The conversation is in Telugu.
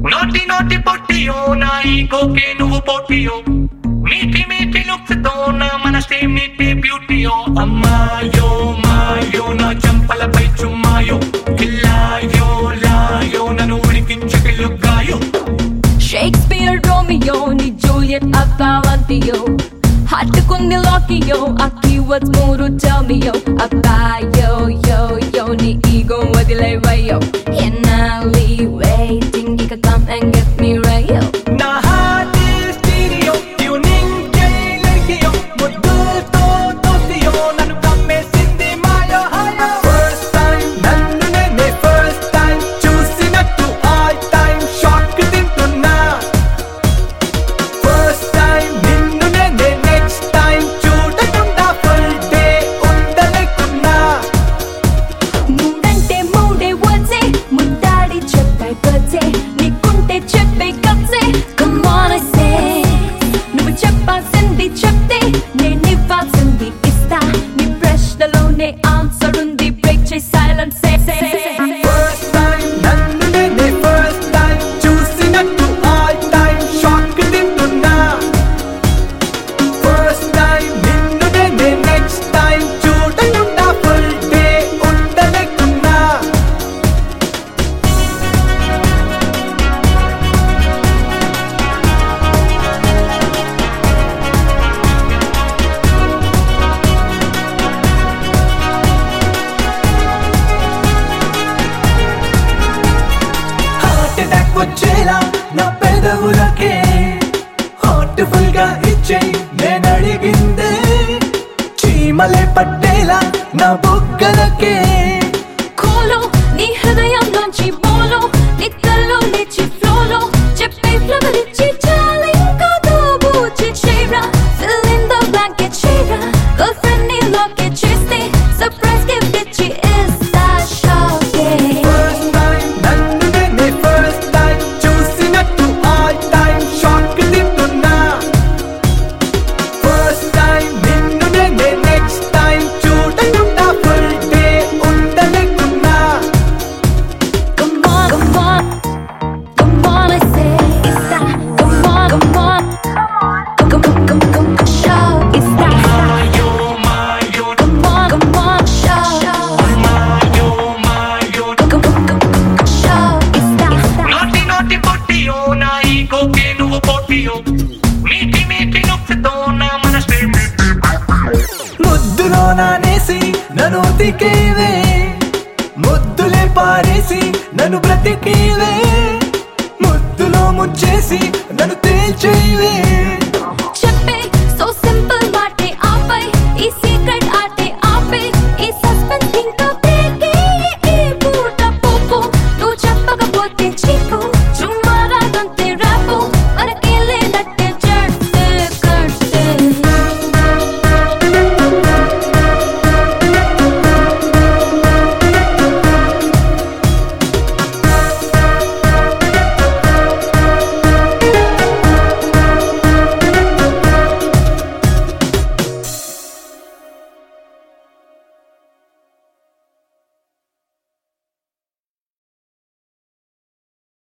నోటి నోటి పొట్టియో నా ఈగోకే నువ్వు పోటీయో మీటి మీటి లుక్స్ తో నా మనసే మీటి బ్యూటీయో అమ్మాయో మాయో నా చంపలపై చుమ్మాయో కిల్లాయో లాయో నన్ను ఉడికించుకి లుగ్గాయో షేక్స్పియర్ రోమియో నీ జూలియట్ అవ్వాలంటియో హట్టుకుంది లోకియో ఆ కీవర్డ్స్ మూడు టెల్మియో అబ్బాయో యో యో నీ ఈగో వదిలేవయ్యో ఎన్నాలి వెయిటింగ్ ఇక కమ్ అండ్ గెట్ మీ రయ్యో నా హార్ట్ స్టీరియో ట్యూనింగ్ చేయలేకియో ముద్దుతో తోసియో నన్ను కమ్మేసింది మాయో హాయో ఫస్ట్ టైం నన్ను నేనే ఫస్ట్ టైం చూసినట్టు ఆల్ టైం షాక్ తింటున్నా ఫస్ట్ టైం నిన్ను నేనే నెక్స్ట్ టైం చూడకుండా ఫుల్ డే ఉండలేకున్నా మూడంటే మూడే వచ్చే ముద్దాడి చెప్పే వచ్చే నీకుంటే చెప్పే కచ్చే కమ్మాన సే నువ్వు చెప్పాల్సింది చెప్తే నేను ఇవ్వాల్సింది ఇస్తా నీ ప్రశ్నలోనే ఆన్సర్ ఉంది బ్రేక్ చేసి సైలెన్స్ ఫస్ట్ టైం నన్ను నేనే ఫస్ట్ టైం చూసినట్టు ఆల్ టైం షాక్ తింటున్నా ఫస్ట్ టైం నిన్ను నేనే నెక్స్ట్ టైం చూడకుండా ఫుల్ డే ఉండలేకున్నా హార్ట్ అటాక్ వచ్చేలా నా పెదవులకే హార్ట్ఫుల్ గా ఇచ్చేయి నేను అడిగిందే చీమలే పట్టేలా నా బుగ్గలకే కోలో నీ హృదయం నుంచి బోలో నీ కల్లో లేచి ఫ్లోలో చెప్పే ఫ్లవర్ ఇచ్చి చాలు ఇంకా దోబూచి చేరా fill in the blanket చేరా గర్ల్ ఫ్రెండ్ ని లాకెట్ చేస్తే సర్ప్రైజ్ గిఫ్ట్ ఇచ్చి ఇస్తా షాకే ఫస్ట్ టైం నన్ను నేనే ఫస్ట్ టైం చూసినట్టు ఆల్ టైం షాక్ తింటున్నా ఫస్ట్ టైం నిన్ను నేనే నెక్స్ట్ టైం చూడకుండా ఫుల్ డే ఉండలేకున్నా Come on, come on, come on, I say it's that. Come on, come on, come, come, come, come, come, show it's that. మాయో మాయో Come on, come on, show. మాయో మాయో Come, come, come, come, show it's that. నోటి నోటి పొట్టియో నా ఈగోకే నువ్వు పోటీయో మీటి మీటి నొప్పితో నా మనసే మీటి ముద్దులో నానేసి నన్ను ఉతికేవే ముద్దులే పారేసి నన్ను బ్రతికేవే ముద్దులో ముంచేసి నన్ను తేల్చేవే